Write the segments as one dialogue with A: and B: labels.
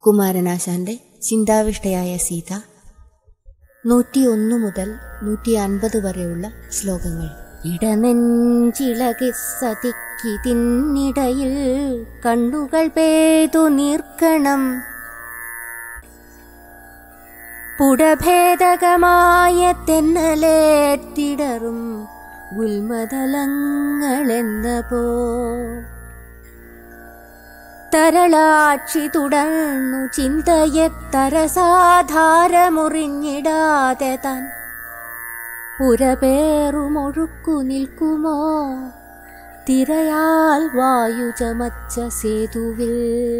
A: കുമാരനാശാന്റെ ചിന്താവിഷ്ടയായ സീത നൂറ്റിയൊന്നു മുതൽ നൂറ്റി അൻപത് വരെയുള്ള ശ്ലോകങ്ങൾ
B: ഇടനെഞ്ചിളകി സതിക്കിതിന്നിടയിൽ കണ്ണുകൾ പേതു നീർക്കണം പുടഭേദകമായ തെന്നലേറ്റിടറും ഉൽമതലങ്ങളെന്ന പോ തരളാക്ഷി തുടർന്നു ചിന്തയെത്തരസാധാരമുറിഞ്ഞിടാതെ താൻ പുരപേറുമൊഴുക്കു നിൽക്കുമോ തിരയാൽ വായു ചമച്ച സേതുവിൽ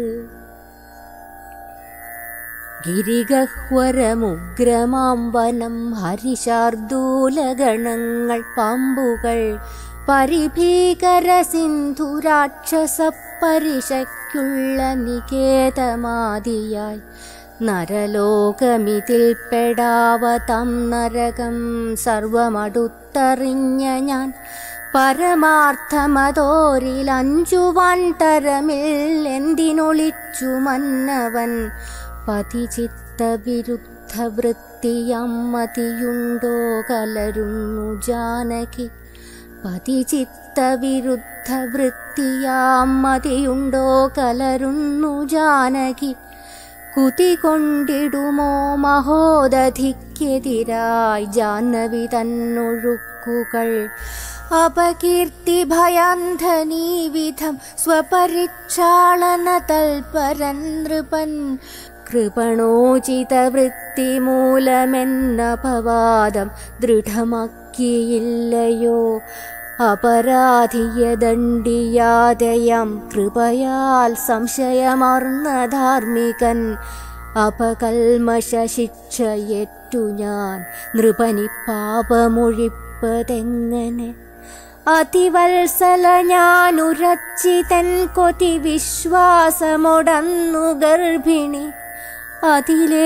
B: ഗിരിഗഹ്വരമുഗ്രമാം വനം ഹരിശാർദൂലഗണങ്ങൾ പാമ്പുകൾ പരിഭീകര സിന്ധുരാക്ഷസ പരിശയ്ക്കുള്ള നികേതമാതിയായി നരലോകമിതിൽ പെടാവതം നരകം സർവമടുത്തറിഞ്ഞ ഞാൻ പരമാർത്ഥമതോരിൽ അഞ്ചുവാൻ തരമിൽ എന്തിനൊളിച്ചു മന്നവൻ പതിചിത്ത വിരുദ്ധ വൃത്തിയം മതിയുണ്ടോ കലരുന്നു ജാനകി പതിചിത്ത വിരുദ്ധ വൃത്തിയാം മതിയുണ്ടോ കലരുന്നു ജാനകി കുതികൊണ്ടിടുമോ മഹോദധിക്കെതിരായി ജാഹ്നവി തന്നൊഴുക്കുകൾ അപകീർത്തി ഭയാന്ധനീവിധം സ്വപരിക്ഷാളന തൽപരൻ നൃപൻ കൃപണോചിത വൃത്തി മൂലമെന്നപവാദം ദൃഢമാക്കിയില്ലയോ അപരാധിയ ദണ്ഡിയാതയം കൃപയാൽ സംശയമർന്ന ധാർമ്മികൻ അപകൽമശ ശിക്ഷയേറ്റു ഞാൻ നൃപനി പാപമൊഴിപ്പതെങ്ങനെ അതിവത്സല ഞാൻ ഉറച്ചിതൻ കൊതി വിശ്വാസമൊടന്നു ഗർഭിണി അതിലെ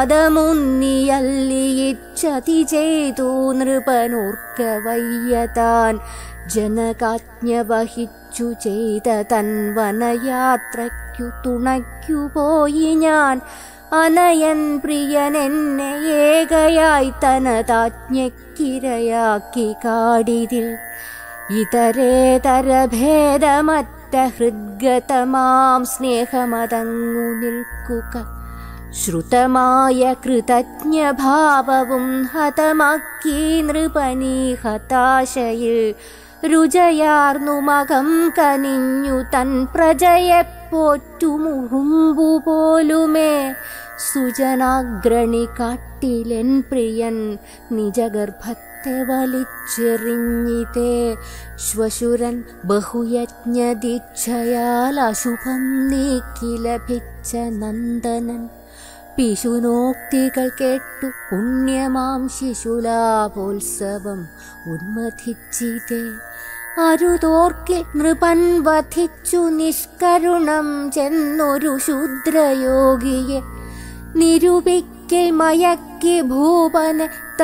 B: പദമുന്നിയല്ലിയിച്ചതി ചെയ്തു നൃപനൂർക്ക വയ്യതാൻ ജനകാജ്ഞ വഹിച്ചു ചെയ്ത തൻ വനയാത്രയ്ക്കു തുണയ്ക്കു പോയി ഞാൻ അനയൻ പ്രിയൻ എന്നെ ഏകയായി തനതാജ്ഞയ്ക്കിരയാക്കി കാടിതിൽ ഇതരേതര ഭേദമറ്റ ഹൃദ്ഗതമാം സ്നേഹമതങ്ങു നിൽക്കുക ശ്രുതമായ കൃതജ്ഞഭാവവും ഹതമാക്കി നൃപനീ ഹതാശയിൽ രുചയാർന്നു മകം കനിഞ്ഞു തൻ പ്രജയെ പോറ്റുമുറുമ്പു പോലുമേ സുജനാഗ്രണി കാട്ടിലെൻ പ്രിയൻ നിജഗർഭത്തെ വലിച്ചെറിഞ്ഞിതേ ശ്വശുരൻ ബഹുയജ്ഞദീക്ഷയാൽ അശുഭം നീക്കി ലഭിച്ച നന്ദനൻ പിശുനോക്തികൾ കേട്ടു പുണ്യമാം ശിശുലാപോത്സവം ഉന്മഥിച്ചിതേ അരുതോർക്കിൽ നൃപൻ വധിച്ചു നിഷ്കരുണം ചെന്നൊരു ശൂദ്രയോഗിയെ നിരൂപിക്കൽ മയക്കി ഭൂപന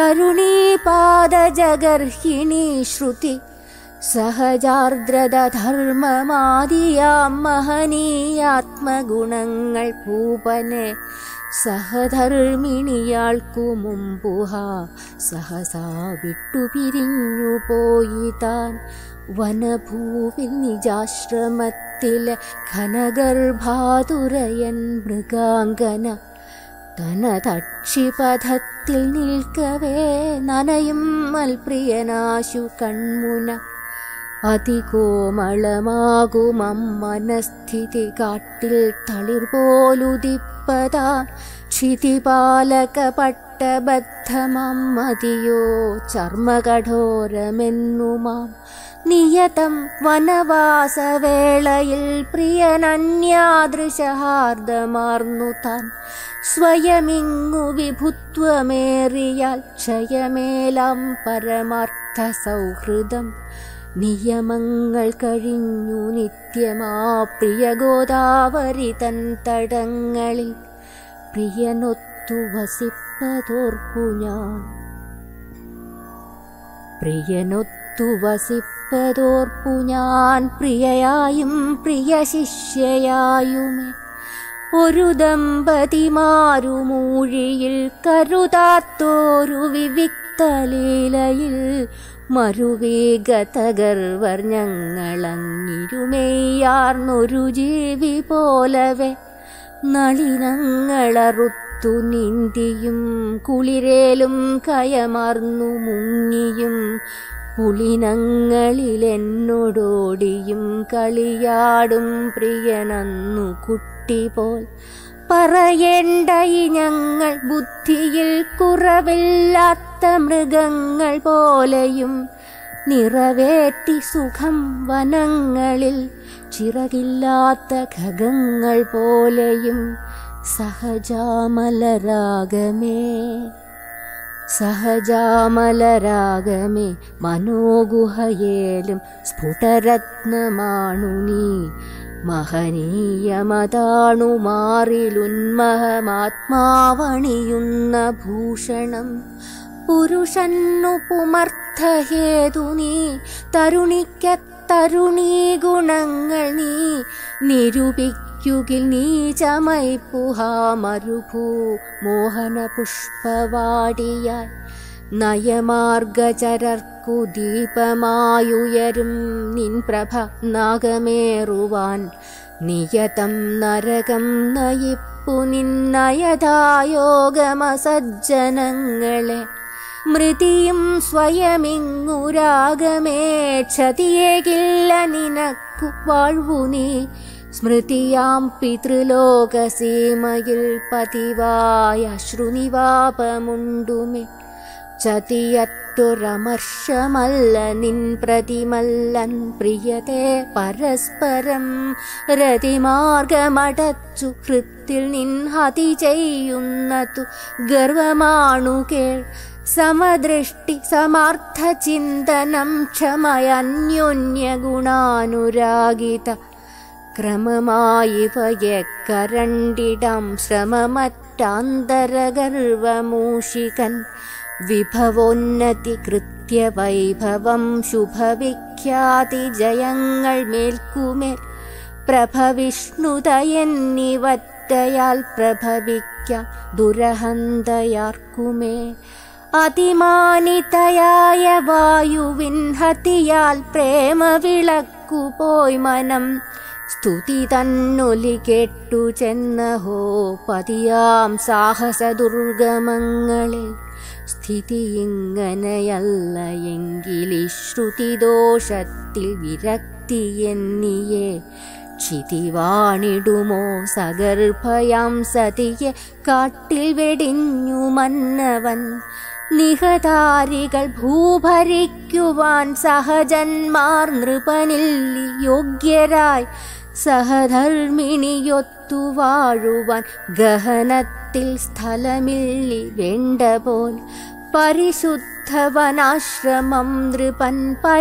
B: തരുണീപാദജഗർഹിണീ ശ്രുതി സഹജാർദ്രത ധർമ്മമാദിയാം മഹനീയാത്മഗുണങ്ങൾ ഭൂപനെ സഹധർമ്മിണിയാൾക്കു മുമ്പുഹ സഹസാ വിട്ടുപിരിഞ്ഞു പോയി താൻ വനഭൂവിൽ നിജാശ്രമത്തിലെ ഘനഗർഭാതുരയൻ മൃഗാങ്കന തനതക്ഷിപഥത്തിൽ നിൽക്കവേ നനയും മൽപ്രിയനാശു കൺമുന അതികോമളമാകുമമ്മനസ്ഥിതി കാട്ടിൽ തളിർ പോലുദിപ്പതാ ക്ഷിതിപാലകപട്ടബദ്ധമം മതിയോ ചർമ്മകഠോരമെന്നുമാം നിയതം വനവാസവേളയിൽ പ്രിയനന്യാദൃശഹാർദ്ദമാർന്നു താൻ സ്വയമിങ്ങു വിഭുത്വമേറിയാൽ ക്ഷയമേലാം പരമാർത്ഥ സൗഹൃദം നിയമങ്ങൾ കഴിഞ്ഞു നിത്യമാ പ്രിയ ഗോദാവരി തൻ തടങ്ങളിൽ പ്രിയനൊത്തു വസിപ്പതോർപ്പു ഞാൻ പ്രിയനൊത്തു വസിപ്പതോർപ്പു ഞാൻ പ്രിയയായും പ്രിയ ശിഷ്യയായുമേ ഒരു ദമ്പതിമാരു മൂഴിയിൽ കരുതാത്തോരു വിവിക്തലീലയിൽ മറുവേഗതകർവർ ഞങ്ങളങ്ങിരുമേയാർന്നൊരു ജീവി പോലവെ നളിനങ്ങളറുത്തു നീന്തിയും കുളിരേലും കയമാർന്നു മുങ്ങിയും പുളിനങ്ങളിലെന്നോടോടിയും കളിയാടും പ്രിയനന്നു കുട്ടി പോൽ പറയേണ്ട ഈ ഞങ്ങൾ ബുദ്ധിയിൽ കുറവില്ലാത്ത മൃഗങ്ങൾ പോലെയും നിറവേറ്റി സുഖം വനങ്ങളിൽ ചിറകില്ലാത്ത ഖഗങ്ങൾ പോലെയും സഹജാമലരാഗമേ സഹജാമലരാഗമേ മനോഗുഹയേലും സ്ഫുടരത്നമാണു നീ മഹനീയമതാണു മാറിലുന്മഹമാത്മാവണിയുന്ന ഭൂഷണം പുരുഷന്നു പുമർത്ഥഹേതു നീ തരുണിക്ക തരുണീ ഗുണങ്ങൾ നീ നിരൂപിക്കുകിൽ നീ ചമൈപ്പുഹാമരുഭൂ മോഹന പുഷ്പവാടിയാൽ നയമാർഗചരർക്കു ദീപമായുയരും നിൻ പ്രഭ നാഗമേറുവാൻ നിയതം നരകം നയിപ്പു നിന്നയതായോഗമസജ്ജനങ്ങളെ മൃതിയും സ്വയമിങ്ങുരാഗമേ ക്ഷതിയേകില്ല നിനക്കു വാഴ്വു നീ സ്മൃതിയാം പിതൃലോകസീമയിൽ പതിവായ ശ്രുനിവാപമുണ്ടുമേ ചതിയറ്റൊരമർഷമല്ല നിൻ പ്രതിമല്ലൻ പ്രിയത്തെ പരസ്പരം രതിമാർഗമടച്ചു ഹൃത്തിൽ നിൻ ഹതി ചെയ്യുന്നതു ഗർവമാണു കേൾ സമദൃഷ്ടി സമാർത്ഥ ചിന്തനം ക്ഷമയന്യോന്യ ഗുണാനുരാഗിത ക്രമമായി വയക്കരണ്ടിടം ശ്രമമറ്റാന്തരഗർവമൂഷികൻ വിഭവോന്നതി കൃത്യവൈഭവം ശുഭവിഖ്യാതി ജയങ്ങൾ മേൽക്കുമേൽ പ്രഭവിഷ്ണുതയെന്നിവറ്റയാൽ പ്രഭവിക്കാം ദുരഹന്തയാർക്കുമേ അതിമാനിതയായ വായുവിൻ ഹതിയാൽ പ്രേമവിളക്കുപോയി മനം സ്തുതി തന്നൊലി കേട്ടു ചെന്നഹോ പതിയാം സാഹസദുർഗമങ്ങളിൽ സ്ഥിതി ഇങ്ങനെയല്ല എങ്കിലി ശ്രുതിദോഷത്തിൽ വിരക്തി എന്നിയെ ക്ഷിതിവാണിടുമോ സഗർഭയാം സതിയെ കാട്ടിൽ വെടിഞ്ഞു മന്നവൻ നിഹതാരികൾ ഭൂഭരിക്കുവാൻ സഹജന്മാർ നൃപനിൽ യോഗ്യരായി സഹധർമ്മിണിയൊത്തു വാഴുവാൻ ഗഹനത്തിൽ സ്ഥലമില്ലി വേണ്ട പോൽ പരിശുദ്ധവനാശ്രമം നൃപൻ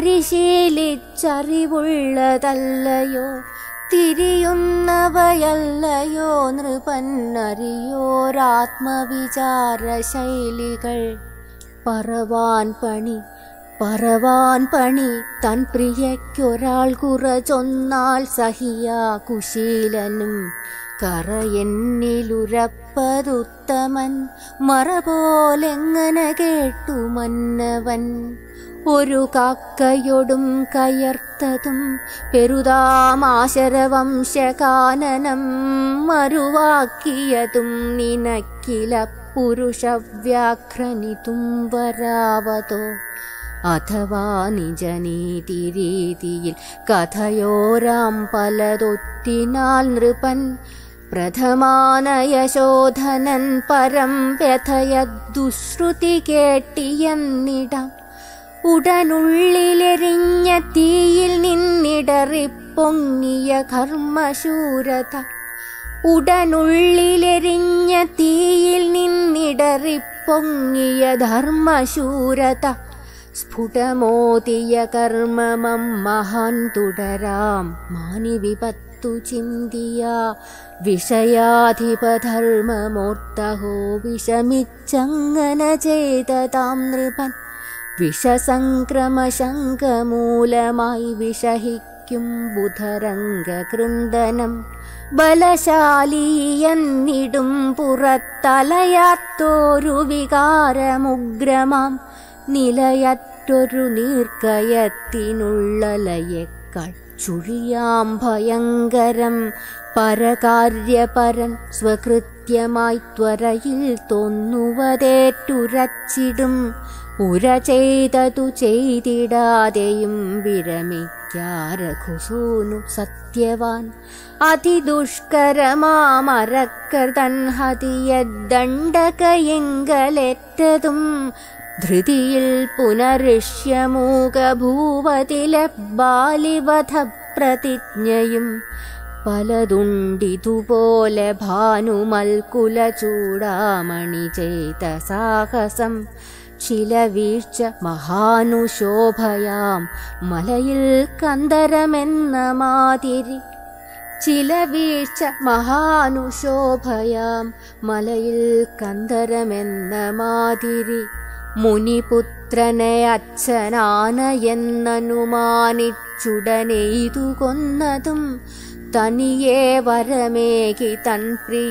B: പരിശീലിച്ചറിവുള്ളതല്ലയോ തിരിയുന്നവയല്ലയോ നൃപൻ അറിയോരാത്മവിചാര ശൈലികൾ പറവാൻ പണി പറവാൻ പണി തൻ പ്രിയയ്ക്കൊരാൾ കുറച്ചൊന്നാൽ സഹിയാ കുശീലനും കറയെന്നിലുരപ്പതുത്തമൻ മറ പോലെങ്ങനെ കേട്ടു മന്നവൻ ഒരു കാക്കയൊടും കയർത്തതും പെരുതാമാശരവംശകാനനം മറുവാക്കിയതും നിനക്കില പുരുഷവ്യാഘ്രനിതും വരാവതോ അഥവാ നിജനീതിരീതിയിൽ കഥയോരാം പലതൊത്തിനാൽ നൃപൻ പ്രഥമാനയശോധനൻ പരം വ്യഥയദുശ്രുതി കേട്ടിയെന്നിടാം ഉടനുള്ളിലെറിഞ്ഞ തീയിൽ നിന്നിടറിപ്പൊങ്ങിയ കർമ്മശൂരത ഉടനുള്ളിലെറിഞ്ഞ തീയിൽ നിന്നിടറിപ്പൊങ്ങിയ ധർമ്മശൂരത സ്ഫുടമോതിയ കർമ്മമം മഹാൻ തുടരാം മാനി വിപത്തു ചിന്തിയ വിഷയാധിപധർമ്മമോർത്തഹോ വിഷമിച്ചങ്ങന ചെയ്തതാം നൃപൻ വിഷസംക്രമശങ്കമൂലമായി വിഷഹിക്കും ബുധരംഗകൃന്ദനം ബലശാലിയെന്നിടും പുറത്തലയാത്തൊരു വികാരമുഗ്രമാം നിലയറ്റൊരു നീർക്കയത്തിനുള്ളലയേക്കാൾ ചുഴിയാം ഭയങ്കരം പരകാര്യപരൻ സ്വകൃത്യമായി ത്വരയിൽ തോന്നുവതേറ്റുരച്ചിടും ഉര ചെയ്തതു ചെയ്തിടാതെയും വിരമിക്കാരഘുസൂനു സത്യവാൻ അതിദുഷ്കരമാമരക്കർതൻ ഹതിയദണ്ഡകയെങ്കലേറ്റതും ധൃതിയിൽ പുനരിഷ്യമൂകഭൂവതിലെ ബാലിവധ പ്രതിജ്ഞയും പലതുണ്ടിതുപോലെ ഭാനുമൽക്കുല ചൂടാമണി ചെയ്ത സാഹസം ചില വീഴ്ച മഹാനുശോഭയാം മലയിൽ കന്തരമെന്ന മാതിരി ചില വീഴ്ച മഹാനുശോഭയാം മലയിൽ കന്തരമെന്ന മാതിരി മുനിപുത്രനെ അച്ഛനാനയെന്നനുമാനിച്ചുടനെയ്തു കൊന്നതും തനിയെ വരമേകി തൻ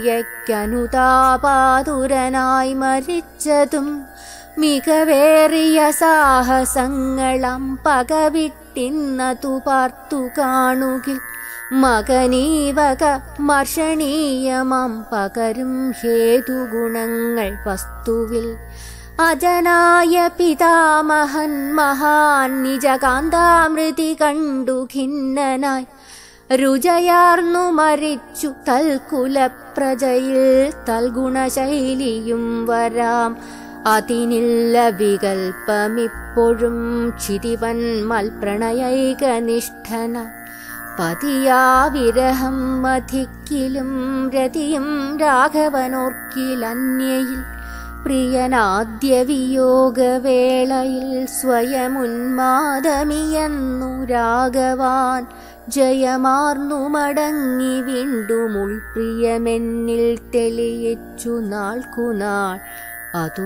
B: പ്രിയയ്ക്കനുതാപാതുരനായി മരിച്ചതും മികവേറിയ സാഹസങ്ങളം പകവിട്ടിന്നതു പാർത്തു കാണുകിൽ മകനീവക മർഷണീയമാം പകരും ഹേതുഗുണങ്ങൾ വസ്തുവിൽ അജനായ പിതാമഹൻ മഹാൻ നിജകാന്താമൃതി കണ്ടു ഖിന്നനായി രുചയാർന്നു മരിച്ചു തൽക്കുലപ്രജയിൽ തൽഗുണശൈലിയും വരാം അതിനില്ല വികൽപ്പമിപ്പോഴും ക്ഷിതിവൻ മൽപ്രണയൈകനിഷ്ഠന പതിയാവിരഹം മധിക്കിലും രതിയും രാഘവനോർക്കിലന്യയിൽ പ്രിയനാദ്യ വിയോഗവേളയിൽ സ്വയമുന്മാദമിയെന്നു രാഘവാൻ ജയമാർന്നു മടങ്ങി വീണ്ടും ഉൾപ്രിയമെന്നിൽ തെളിയിച്ചു നാൾക്കുനാൾ അതു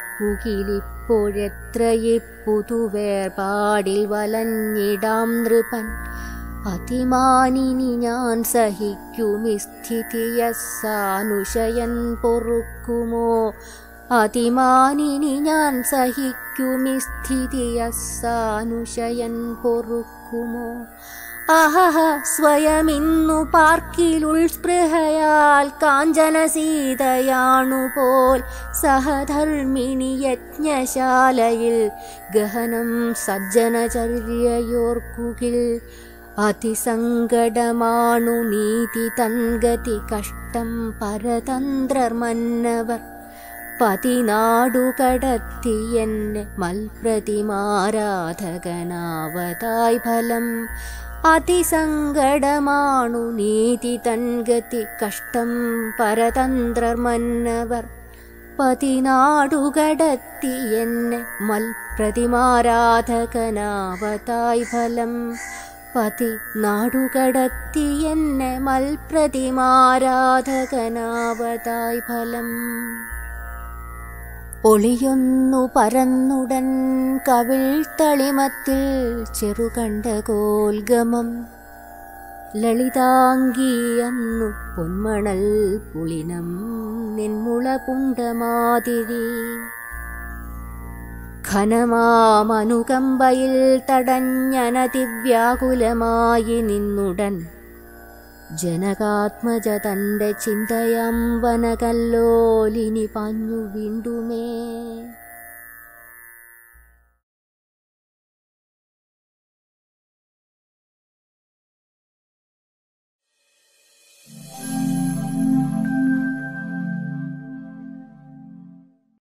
B: പാർക്കുകിലിപ്പോഴെത്രയിപ്പുതുവേർപാടിൽ വലഞ്ഞിടാം നൃപൻ അതിമാനിനി ഞാൻ സഹിക്കുമി സ്ഥിതിയസാനുശയൻ പൊറുക്കുമോ അതിമാനിനി ഞാൻ സഹിക്കുമി സ്ഥിതിയസാനുശയൻ പൊറുക്കുമോ അഹഹ സ്വയമിന്നു പാർക്കിലുൾസ്പൃഹയാൽ കാഞ്ചന സീതയാണുപോൽ സഹധർമ്മിണി യജ്ഞശാലയിൽ ഗഹനം സജ്ജനചര്യയോർക്കുകിൽ അതിസങ്കടമാണു നീതി തൻഗതി കഷ്ടം പരതന്ത്രമന്നവർ പതിനാടു കടത്തി എന്നെ മൽപ്രതിമാരാധകനാവതായി ഫലം അതിസങ്കടമാണു നീതി തൻഗതി കഷ്ടം പരതന്ത്രമന്നവർ പതിനാടു കടത്തി എന്നെ മൽപ്രതിമാരാധകനാവതായി ഫലം പതി നാടുകടത്തി എന്നെ മൽപ്രതിമാരാധകനാവതായി ഫലം ഒളിയൊന്നു പരന്നുടൻ കവിൾ തളിമത്തിൽ ചെറുകണ്ടകോൽഗമം ലളിതാംഗി അന്നു പൊന്മണൽ പുളിനം നിൻമുള പുണ്ടമാതിരി ഘനമാമനുകമ്പയിൽ തടഞ്ഞനതിവ്യാകുലമായി നിന്നുടൻ ജനകാത്മജ തന്റെ ചിന്തയം വനകല്ലോലിനി പാഞ്ഞു വീണ്ടുമേ